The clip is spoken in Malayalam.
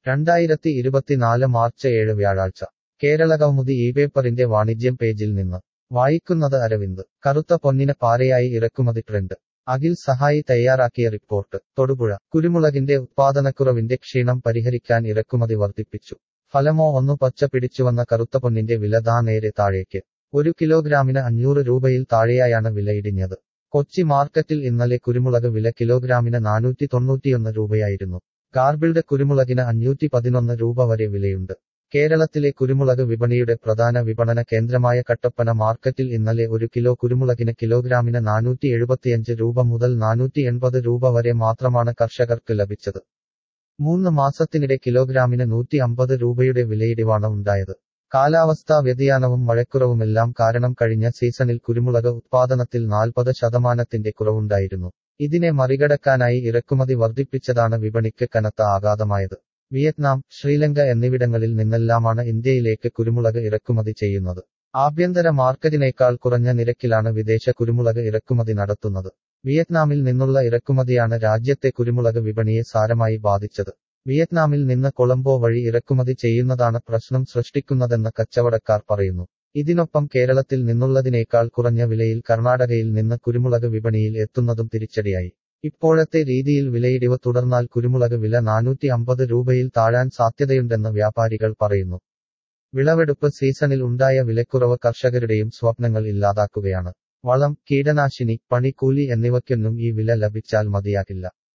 രണ്ടായിരത്തി ഇരുപത്തിനാല് മാർച്ച് ഏഴ് വ്യാഴാഴ്ച കേരള കൗമുദി ഈ പേപ്പറിന്റെ വാണിജ്യം പേജിൽ നിന്ന് വായിക്കുന്നത് അരവിന്ദ് കറുത്ത പൊന്നിന് പാരയായി ഇറക്കുമതി ട്രെൻഡ് അഖിൽ സഹായി തയ്യാറാക്കിയ റിപ്പോർട്ട് തൊടുപുഴ കുരുമുളകിന്റെ ഉത്പാദനക്കുറവിന്റെ ക്ഷീണം പരിഹരിക്കാൻ ഇറക്കുമതി വർദ്ധിപ്പിച്ചു ഫലമോ ഒന്നു പച്ച പിടിച്ചുവന്ന കറുത്ത പൊന്നിന്റെ വില ദാ നേരെ താഴേക്ക് ഒരു കിലോഗ്രാമിന് അഞ്ഞൂറ് രൂപയിൽ താഴെയായാണ് വില ഇടിഞ്ഞത് കൊച്ചി മാർക്കറ്റിൽ ഇന്നലെ കുരുമുളക് വില കിലോഗ്രാമിന് നാനൂറ്റി തൊണ്ണൂറ്റിയൊന്ന് രൂപയായിരുന്നു ഗാർബിൾഡ് കുരുമുളകിന് അഞ്ഞൂറ്റി പതിനൊന്ന് രൂപ വരെ വിലയുണ്ട് കേരളത്തിലെ കുരുമുളക് വിപണിയുടെ പ്രധാന വിപണന കേന്ദ്രമായ കട്ടപ്പന മാർക്കറ്റിൽ ഇന്നലെ ഒരു കിലോ കുരുമുളകിന് കിലോഗ്രാമിന് നാനൂറ്റി എഴുപത്തിയഞ്ച് രൂപ മുതൽ നാനൂറ്റി എൺപത് രൂപ വരെ മാത്രമാണ് കർഷകർക്ക് ലഭിച്ചത് മൂന്ന് മാസത്തിനിടെ കിലോഗ്രാമിന് നൂറ്റി അമ്പത് രൂപയുടെ വിലയിടിവാണ് ഉണ്ടായത് കാലാവസ്ഥാ വ്യതിയാനവും മഴക്കുറവുമെല്ലാം കാരണം കഴിഞ്ഞ സീസണിൽ കുരുമുളക് ഉത്പാദനത്തിൽ നാൽപ്പത് ശതമാനത്തിന്റെ കുറവുണ്ടായിരുന്നു ഇതിനെ മറികടക്കാനായി ഇറക്കുമതി വർദ്ധിപ്പിച്ചതാണ് വിപണിക്ക് കനത്ത ആഘാതമായത് വിയറ്റ്നാം ശ്രീലങ്ക എന്നിവിടങ്ങളിൽ നിന്നെല്ലാമാണ് ഇന്ത്യയിലേക്ക് കുരുമുളക് ഇറക്കുമതി ചെയ്യുന്നത് ആഭ്യന്തര മാർക്കറ്റിനേക്കാൾ കുറഞ്ഞ നിരക്കിലാണ് വിദേശ കുരുമുളക് ഇറക്കുമതി നടത്തുന്നത് വിയറ്റ്നാമിൽ നിന്നുള്ള ഇറക്കുമതിയാണ് രാജ്യത്തെ കുരുമുളക് വിപണിയെ സാരമായി ബാധിച്ചത് വിയറ്റ്നാമിൽ നിന്ന് കൊളംബോ വഴി ഇറക്കുമതി ചെയ്യുന്നതാണ് പ്രശ്നം സൃഷ്ടിക്കുന്നതെന്ന് കച്ചവടക്കാർ പറയുന്നു ഇതിനൊപ്പം കേരളത്തിൽ നിന്നുള്ളതിനേക്കാൾ കുറഞ്ഞ വിലയിൽ കർണാടകയിൽ നിന്ന് കുരുമുളക് വിപണിയിൽ എത്തുന്നതും തിരിച്ചടിയായി ഇപ്പോഴത്തെ രീതിയിൽ വിലയിടിവ് തുടർന്നാൽ കുരുമുളക് വില നാനൂറ്റി അമ്പത് രൂപയിൽ താഴാൻ സാധ്യതയുണ്ടെന്ന് വ്യാപാരികൾ പറയുന്നു വിളവെടുപ്പ് സീസണിൽ ഉണ്ടായ വിലക്കുറവ് കർഷകരുടെയും സ്വപ്നങ്ങൾ ഇല്ലാതാക്കുകയാണ് വളം കീടനാശിനി പണിക്കൂലി എന്നിവയ്ക്കൊന്നും ഈ വില ലഭിച്ചാൽ മതിയാകില്ല